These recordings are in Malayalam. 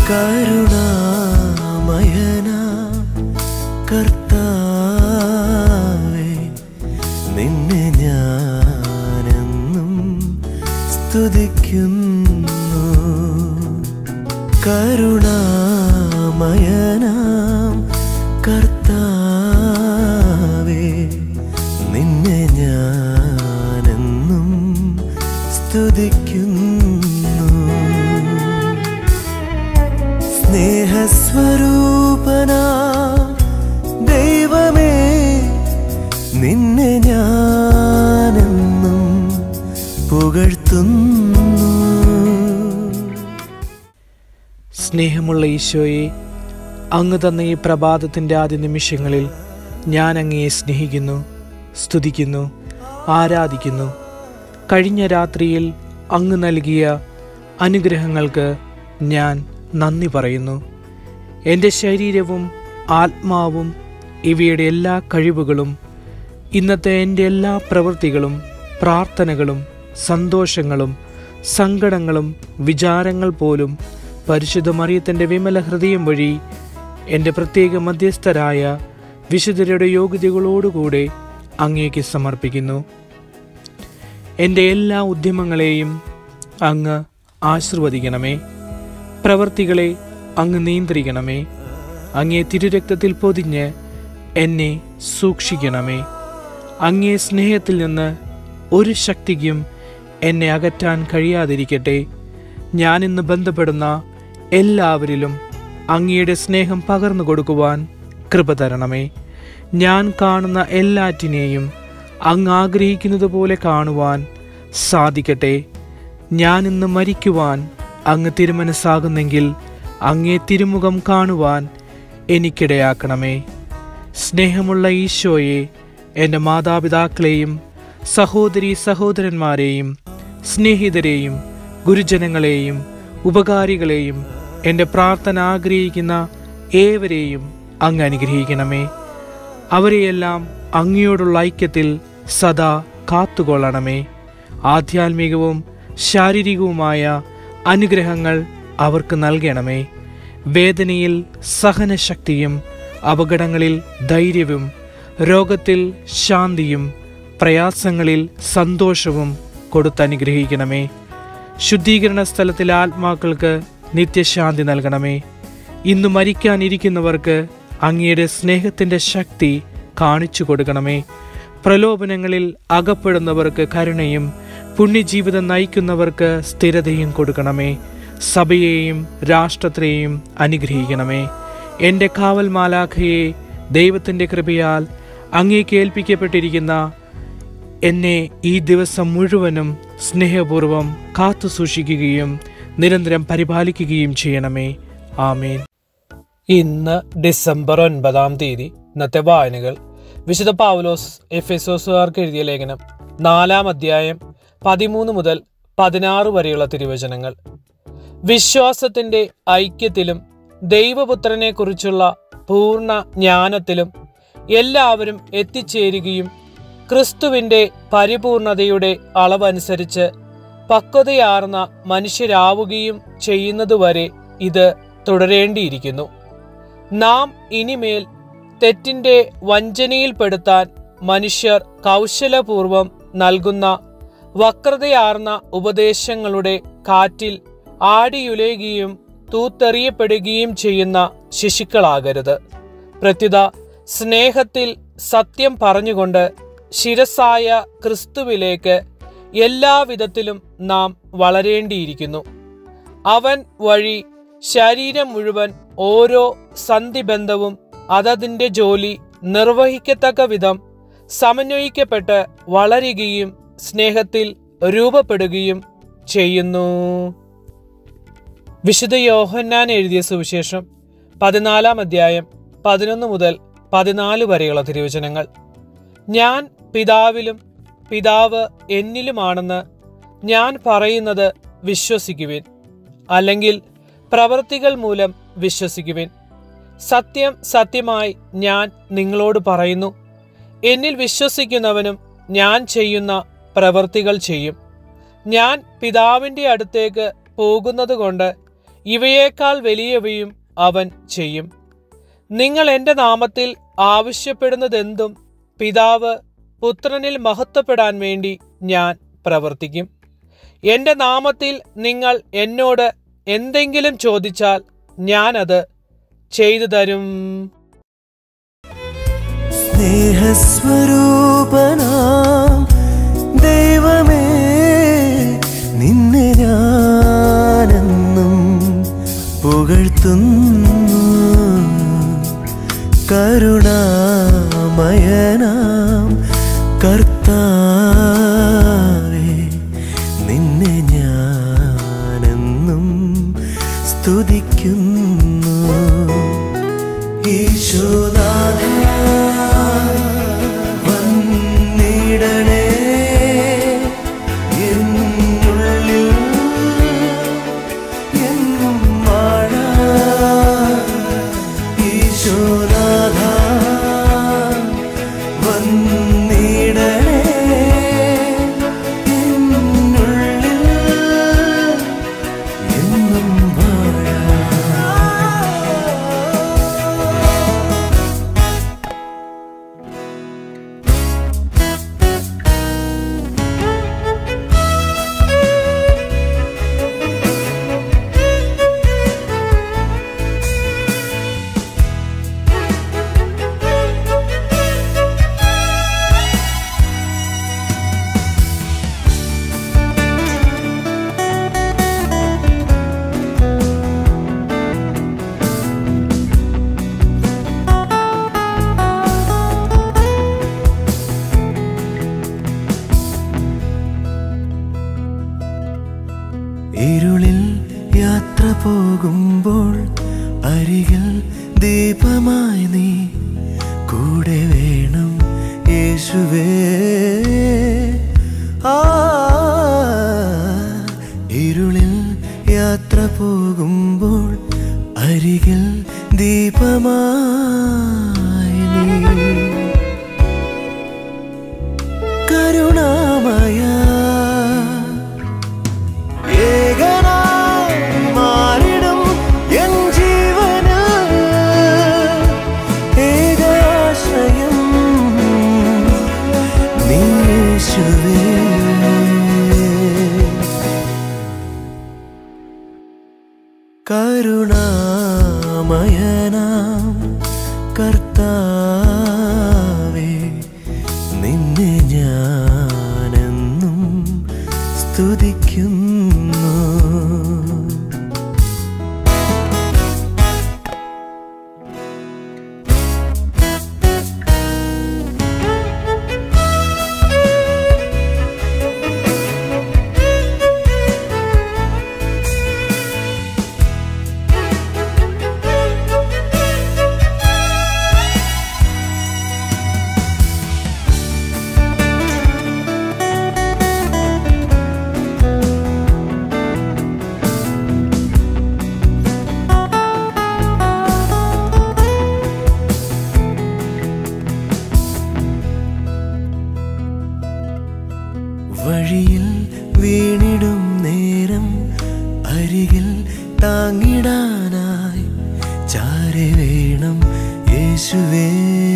കരുണാമയന കർത്താവേ നിന്നെ ഞാനെന്നും സ്തുതിക്കുന്നു കരുണാമയനാം കർത്താവേ നിന്നെ ഞാനെന്നും സ്തുതിക്കുന്നു സ്നേഹസ്വരൂപന ദൈവമേ നിന്നെ ഞാനെന്നും പുകഴ്ത്തുന്നു സ്നേഹമുള്ള ഈശോയെ അങ്ങ് തന്ന ഈ പ്രഭാതത്തിൻ്റെ ആദ്യ നിമിഷങ്ങളിൽ ഞാൻ അങ്ങയെ സ്നേഹിക്കുന്നു സ്തുതിക്കുന്നു ആരാധിക്കുന്നു കഴിഞ്ഞ രാത്രിയിൽ അങ്ങ് നൽകിയ അനുഗ്രഹങ്ങൾക്ക് ഞാൻ നന്ദി പറയുന്നു എൻ്റെ ശരീരവും ആത്മാവും ഇവയുടെ എല്ലാ കഴിവുകളും ഇന്നത്തെ എൻ്റെ എല്ലാ പ്രവൃത്തികളും പ്രാർത്ഥനകളും സന്തോഷങ്ങളും സങ്കടങ്ങളും വിചാരങ്ങൾ പോലും പരിശുദ്ധ മറിയത്തിൻ്റെ വിമല ഹൃദയം വഴി എൻ്റെ പ്രത്യേക മധ്യസ്ഥരായ വിശുദ്ധരുടെ യോഗ്യതകളോടുകൂടെ അങ്ങേക്ക് സമർപ്പിക്കുന്നു എൻ്റെ എല്ലാ ഉദ്യമങ്ങളെയും അങ്ങ് ആശീർവദിക്കണമേ പ്രവർത്തികളെ അങ്ങ് നിയന്ത്രിക്കണമേ അങ്ങേ തിരുരക്തത്തിൽ പൊതിഞ്ഞ് എന്നെ സൂക്ഷിക്കണമേ അങ്ങേ സ്നേഹത്തിൽ നിന്ന് ഒരു ശക്തിക്കും എന്നെ അകറ്റാൻ കഴിയാതിരിക്കട്ടെ ഞാനിന്ന് ബന്ധപ്പെടുന്ന എല്ലാവരിലും അങ്ങയുടെ സ്നേഹം പകർന്നു കൊടുക്കുവാൻ കൃപ തരണമേ ഞാൻ കാണുന്ന എല്ലാറ്റിനെയും അങ്ങ് ആഗ്രഹിക്കുന്നത് പോലെ കാണുവാൻ സാധിക്കട്ടെ ഞാൻ ഇന്ന് മരിക്കുവാൻ അങ്ങ് തിരുമനസ്സാകുന്നെങ്കിൽ അങ്ങേ തിരുമുഖം കാണുവാൻ എനിക്കിടയാക്കണമേ സ്നേഹമുള്ള ഈശോയെ എൻ്റെ മാതാപിതാക്കളെയും സഹോദരി സഹോദരന്മാരെയും സ്നേഹിതരെയും ഗുരുജനങ്ങളെയും ഉപകാരികളെയും എൻ്റെ പ്രാർത്ഥന ആഗ്രഹിക്കുന്ന ഏവരെയും അങ്ങ് അനുഗ്രഹിക്കണമേ അവരെയെല്ലാം അങ്ങയോടുള്ള ഐക്യത്തിൽ സദാ കാത്തുകൊള്ളണമേ ആധ്യാത്മികവും ശാരീരികവുമായ അനുഗ്രഹങ്ങൾ അവർക്ക് നൽകണമേ വേദനയിൽ സഹനശക്തിയും അപകടങ്ങളിൽ ധൈര്യവും രോഗത്തിൽ ശാന്തിയും പ്രയാസങ്ങളിൽ സന്തോഷവും കൊടുത്തനുഗ്രഹിക്കണമേ ശുദ്ധീകരണ സ്ഥലത്തിലെ ആത്മാക്കൾക്ക് നിത്യശാന്തി നൽകണമേ ഇന്ന് മരിക്കാനിരിക്കുന്നവർക്ക് അങ്ങയുടെ സ്നേഹത്തിൻ്റെ ശക്തി കാണിച്ചു കൊടുക്കണമേ പ്രലോഭനങ്ങളിൽ അകപ്പെടുന്നവർക്ക് കരുണയും പുണ്യജീവിതം നയിക്കുന്നവർക്ക് സ്ഥിരതയും കൊടുക്കണമേ സഭയെയും രാഷ്ട്രത്തെയും അനുഗ്രഹിക്കണമേ എൻ്റെ കാവൽ മാലാഖയെ ദൈവത്തിൻ്റെ കൃപയാൽ അങ്ങേക്ക് ഏൽപ്പിക്കപ്പെട്ടിരിക്കുന്ന എന്നെ ഈ ദിവസം മുഴുവനും സ്നേഹപൂർവം കാത്തു സൂക്ഷിക്കുകയും നിരന്തരം പരിപാലിക്കുകയും ചെയ്യണമേ ആമേൻ ഇന്ന് ഡിസംബർ ഒൻപതാം തീയതി ഇന്നത്തെ വായനകൾ വിശുദ്ധ പൗലോസ് എഫ് എസോസുകാർക്ക് എഴുതിയ ലേഖനം നാലാം അധ്യായം പതിമൂന്ന് മുതൽ പതിനാറ് വരെയുള്ള തിരുവചനങ്ങൾ വിശ്വാസത്തിന്റെ ഐക്യത്തിലും ദൈവപുത്രനെക്കുറിച്ചുള്ള പൂർണ്ണ ജ്ഞാനത്തിലും എല്ലാവരും എത്തിച്ചേരുകയും ക്രിസ്തുവിന്റെ പരിപൂർണതയുടെ അളവനുസരിച്ച് പക്വതയാർന്ന മനുഷ്യരാവുകയും ചെയ്യുന്നതുവരെ ഇത് തുടരേണ്ടിയിരിക്കുന്നു നാം ഇനിമേൽ തെറ്റിന്റെ വഞ്ചനയിൽപ്പെടുത്താൻ മനുഷ്യർ കൗശലപൂർവം നൽകുന്ന വക്രതയാർന്ന ഉപദേശങ്ങളുടെ കാറ്റിൽ ആടിയുലയുകയും തൂത്തെറിയപ്പെടുകയും ചെയ്യുന്ന ശിശുക്കളാകരുത് പ്രത്യുത സ്നേഹത്തിൽ സത്യം പറഞ്ഞുകൊണ്ട് ശിരസായ ക്രിസ്തുവിലേക്ക് എല്ലാവിധത്തിലും നാം വളരേണ്ടിയിരിക്കുന്നു അവൻ വഴി ശരീരം മുഴുവൻ ഓരോ സന്ധിബന്ധവും അതതിൻ്റെ ജോലി നിർവഹിക്കത്തക്ക വിധം സമന്വയിക്കപ്പെട്ട് വളരുകയും സ്നേഹത്തിൽ രൂപപ്പെടുകയും ചെയ്യുന്നു വിശുദ്ധ യോഹന്നാൻ എഴുതിയ സുവിശേഷം പതിനാലാം അധ്യായം പതിനൊന്ന് മുതൽ പതിനാല് വരെയുള്ള തിരുവചനങ്ങൾ ഞാൻ പിതാവിലും പിതാവ് എന്നിലുമാണെന്ന് ഞാൻ പറയുന്നത് വിശ്വസിക്കുവിൻ അല്ലെങ്കിൽ പ്രവൃത്തികൾ മൂലം വിശ്വസിക്കുവിൻ സത്യം സത്യമായി ഞാൻ നിങ്ങളോട് പറയുന്നു എന്നിൽ വിശ്വസിക്കുന്നവനും ഞാൻ ചെയ്യുന്ന പ്രവൃത്തികൾ ചെയ്യും ഞാൻ പിതാവിൻ്റെ അടുത്തേക്ക് പോകുന്നതുകൊണ്ട് ഇവയേക്കാൾ വലിയവയും അവൻ ചെയ്യും നിങ്ങൾ എൻ്റെ നാമത്തിൽ ആവശ്യപ്പെടുന്നതെന്തും പിതാവ് പുത്രനിൽ മഹത്വപ്പെടാൻ വേണ്ടി ഞാൻ പ്രവർത്തിക്കും എൻ്റെ നാമത്തിൽ നിങ്ങൾ എന്നോട് എന്തെങ്കിലും ചോദിച്ചാൽ ഞാനത് ചെയ്തു തരും സ്നേഹസ്വരൂപനാം ദൈവമേ നിന്നെ ഞാനെന്നും പുകഴ്ത്തുന്നു കരുണാമയനാം കർത്താവേ നിന്നെ ഞാനെന്നും സ്തുതിക്കുന്നു ഈശോനാഥ വന്നിടണേ എന്നുള്ളിൽ എന്നും വാഴാൻ ഈശോനാഥ വന്നിടണേ എന്നുള്ളിൽ എന്നും വാഴാൻ ഇരുളിൽ യാത്ര പോകുമ്പോൾ അരികിൽ ദീപമായി നീ കൂടെ വേണം യേശുവേ ആ ഇരുളിൽ യാത്ര പോകുമ്പോൾ അരികിൽ ദീപമായി നീ കരുണാമയ ഏകനായി മാറിടും എൻ ജീവന് ഏകാശ്രയം നീ യേശുവേ കരുണാമയനാം കർത്താവേ നിന്നെ ഞാനെന്നും സ്തുതിക്കുന്നു വഴിയിൽ വീണിടും നേരം അരികിൽ താങ്ങിടാനായി ചാരെ വേണം യേശുവേ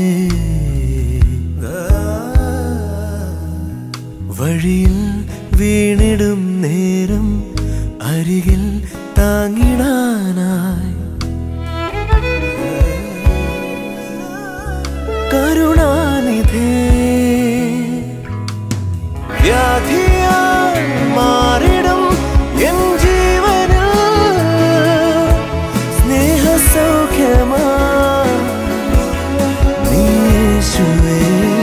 വഴിയിൽ വീണിടും നേരം അരികിൽ താങ്ങിടാനായി കരുണാനിധേ വ്യാധിയാൽ മാറിടും എൻ ജീവനിൽ സ്നേഹസൗഖ്യമാ നീ യേശുവേ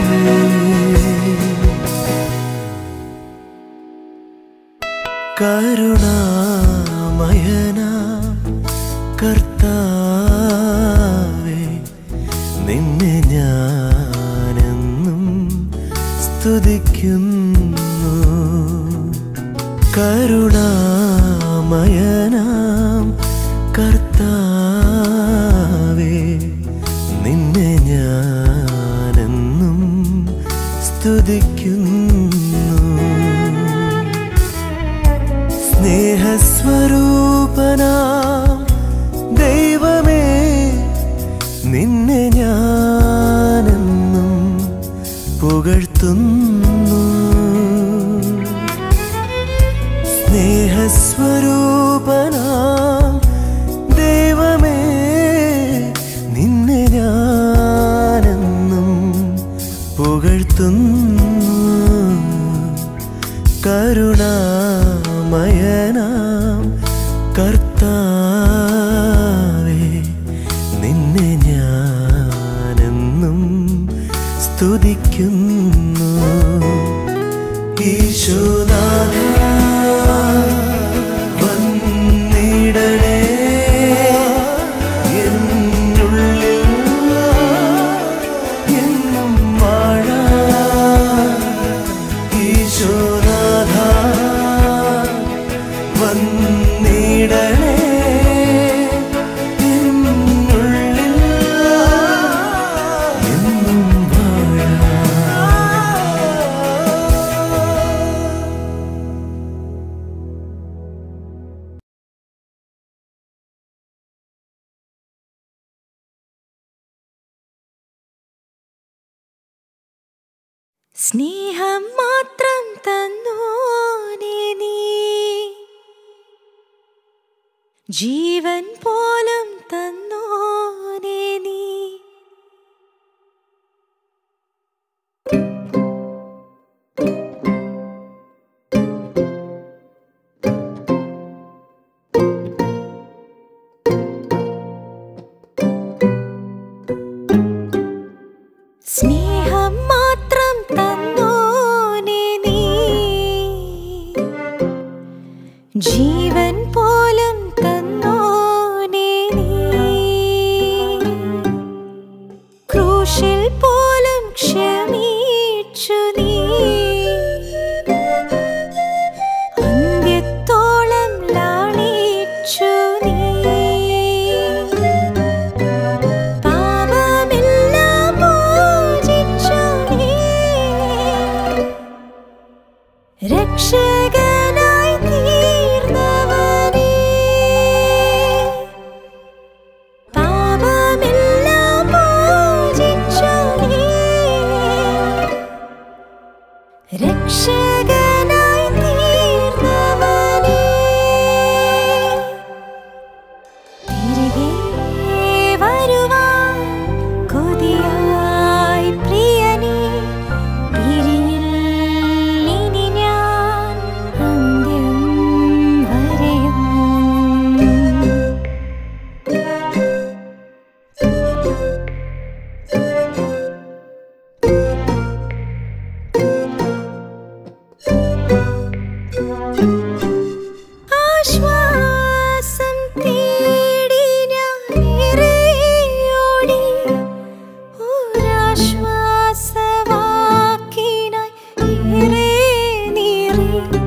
കരുണാമയന കർത്താവേ നിന്നെ ഞാനെന്നും സ്തുതിക്കുന്നു കരുണാമയനാം കർത്താവേ നിന്നെ ഞാനെന്നും സ്തുതിക്കുന്നു സ്നേഹസ്വരൂപനാ പുകഴ്ത്തുന്നു സ്നേഹസ്വരൂപനാ ദൈവമേ നിന്നെ ഞാനെന്നും പുകഴ്ത്തുന്നു കരുണാമയനാം കർത്താവേ നിന്നെ ഞാനെന്നും സ്തുതിക്കുന്നു ഈശോനാഥ വന്നിടണേ എന്നുള്ളിൽ എന്നും വാഴാൻ ഈശോനാഥ വന്നിടണേ എന്നുള്ളിൽ എന്നും വാഴാൻ സ്നേഹം മാത്രം തന്നോനെ നീ ജീവൻ പോലും തന്നോനെ നീ സ്നേഹം മാത്രം തന്നോനെ നീ ജീവൻ പോലും തന്നോനെ നീ ക്രൂശിൽ പോലും ക്ഷമിച്ചു നീ അന്ത്യത്തോളം ലാളിച്ചു നീ പാപമെല്ലാം മോചിച്ചു നീ രക്ഷകനായി തീർന്നവനേ പാപമെല്ലാം മോചിച്ചു നീ രക്ഷകനായി തീർന്നവനേ തിരികെ വരുവാൻ കൊതിയായി പ്രിയനേ പിരിയിൽ ഇനി ഞാൻ അന്ത്യം വരെയും ആശ്വാസം തേടി ഞാൻ ഇറയോടി ഒരാശ്വാസവാക്കിനായി ഏറെ നീറി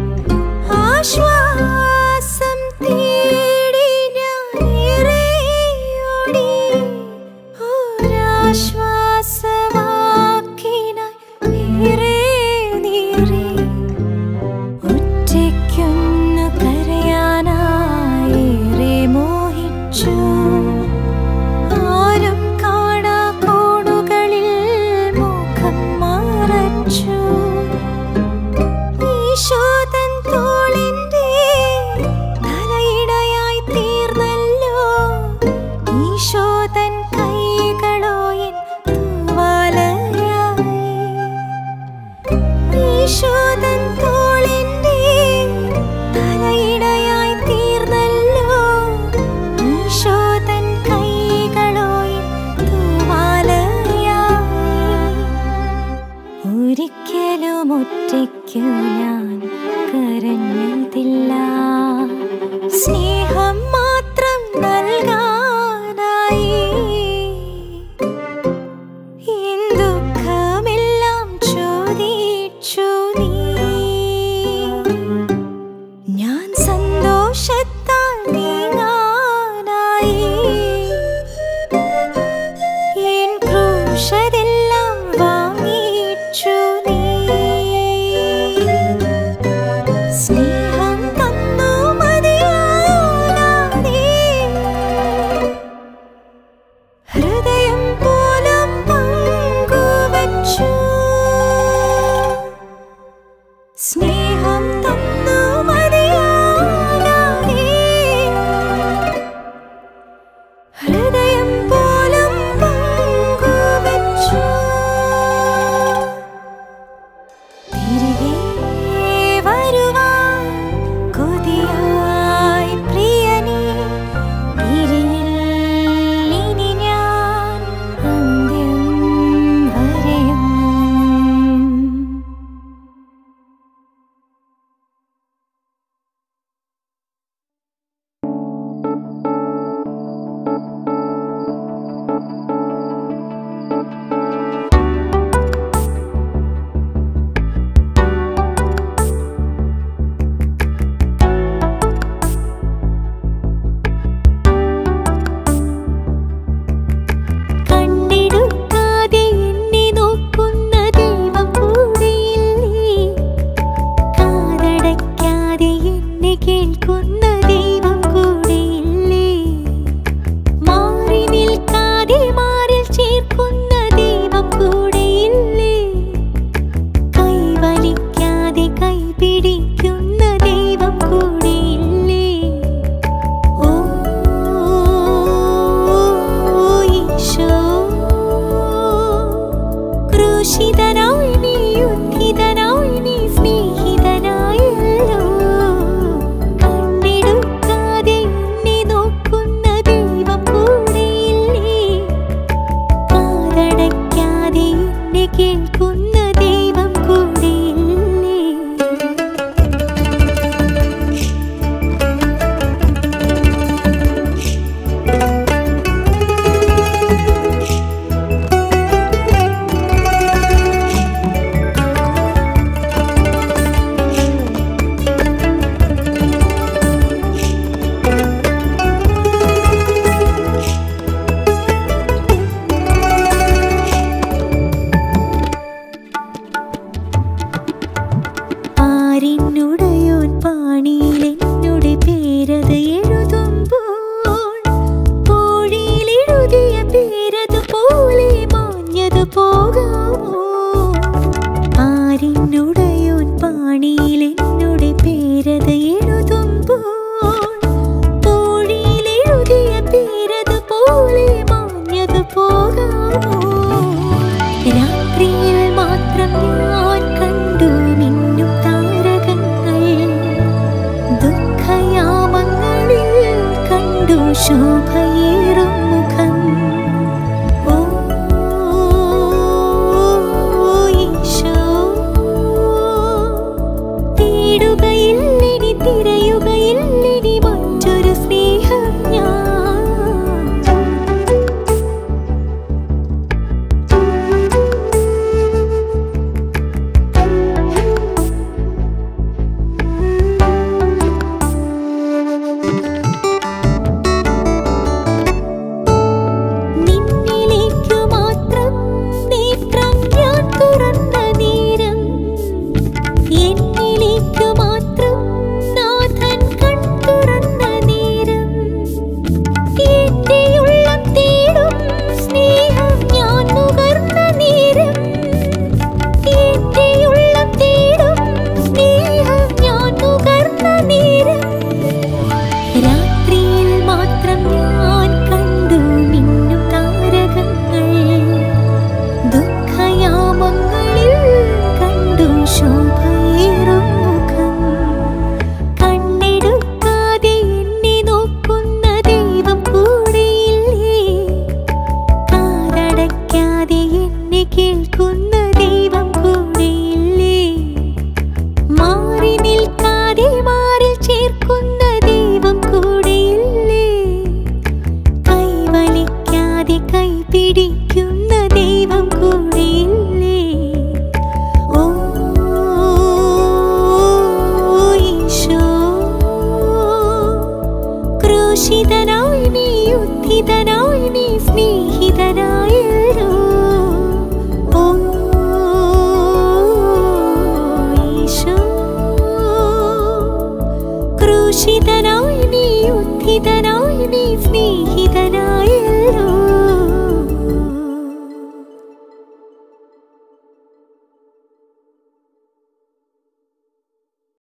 ആശ്വാസം തേടി ഞാൻ ഇറയോടി ഒരാശ്വാസവാക്കിനായി ഏറെ നീറി ഒറ്റയ്ക്കൊന്നു കരയാനായേറെ മോഹിച്ചു ആരും കാണാ കോണുകളിൽ മുഖം മറച്ചു ഈശോതൻ തോളിന്റെ തലയിടയായി തീർന്നല്ലോ ഈശോതൻ കൈകളോ എൻ തൂവാലയായി ഈശോതൻ തോളിന്റെ തലയിടയായി തീർന്നല്ലോ ഈശോതൻ കൈകളോ എൻ തൂവാലയായി ഒരിക്കലും ഒറ്റയ്ക്കു ഞാൻ കരഞ്ഞതില്ല സ്നേഹം മാത്രം നൽകാനായി എൻ ദുഃഖമെല്ലാം ചോദിച്ചു നീ ഞാൻ സന്തോഷത്താൽ നീങ്ങാനായി എൻ ക്രൂശതെല്ലാം വാങ്ങിച്ചു നീ സ്നേഹം തന്നു മതിയാലാ കൈപിടിക്കുന്ന ദൈവം കൂടെയില്ലേ ഓ ഈശോ ക്രൂശിതനായി നീ ഉദ്ധിതനായി നീ സ്നേഹിതനായല്ലോ കണ്ണെടുക്കാതെ എന്നെ നോക്കുന്ന ദൈവം കൂടെയില്ലേ കാതടയ്ക്കാതെ എന്നെ കേൾക്കുന്ന ദൈവം കൂടെയില്ലേ ആരിന്നുടയോൻ പാണിയിൽ എന്നുടെ പേരത് എഴുതുമ്പോൾ കോഴിയിൽ എഴുതിയ പേരത് പോലെ മാഞ്ഞത് പോകാമോ ആരിന്നുടയോൻ പാണിയിൽ എന്നുടെ പേരത് എഴുതുമ്പോൾ കോഴിയിൽ എഴുതിയ പേരത് പോലെ മാഞ്ഞത് പോകാമോ രാത്രിയിൽ മാത്രം ഞാൻ കണ്ടു മിന്നും താരകങ്ങൾ ദുഃഖയാമങ്ങളിൽ കണ്ടു ശോഭയേറും മുഖം ഓ ഈശോ തേടുകയില്ലെനി തിരയുകയില്ലെനി മറ്റൊരു സ്നേഹം ഞാൻ നിന്നിലേക്കു മാത്രം നേത്രം ഞാൻ തുറന്ന നേരം എന്നിലേക്കു മാത്രം നാഥൻ കൺ തുറന്ന നേരം എന്റെ ഉള്ളം തേടും സ്നേഹം ഞാൻ നുകർന്ന നേരം എന്റെ ഉള്ളം തേടും സ്നേഹം ഞാൻ നുകർന്ന നേരം രാത്രിയിൽ മാത്രം ഞാൻ കണ്ടു മിന്നും താരകങ്ങൾ ദുഃഖയാമങ്ങളിൽ കണ്ടു ശോഭയേറും മുഖം കണ്ണെടുക്കാതെ എന്നെ നോക്കുന്ന ദൈവം കൂടെയില്ലേ കാതടയ്ക്കാതെ എന്നെ കേൾക്കുന്ന ദൈവം കൂടെയില്ലേ മാറി നിൽക്കാതെ മാറിൽ ചേർക്കുന്ന ദൈവം കൂടെയില്ലേ കൈവലിക്കാതെ കൈ പിടിക്കുന്ന ദൈവം കൂടെയില്ലേ ഓ ഈശോ ക്രൂശിതനായി നീ ഉദ്ധിതനായി നീ സ്നേഹിതനായല്ലോ ഓ ഈശോ ക്രൂശിതനായി നീ ഉദ്ധിതനായി നീ സ്നേഹിതനായി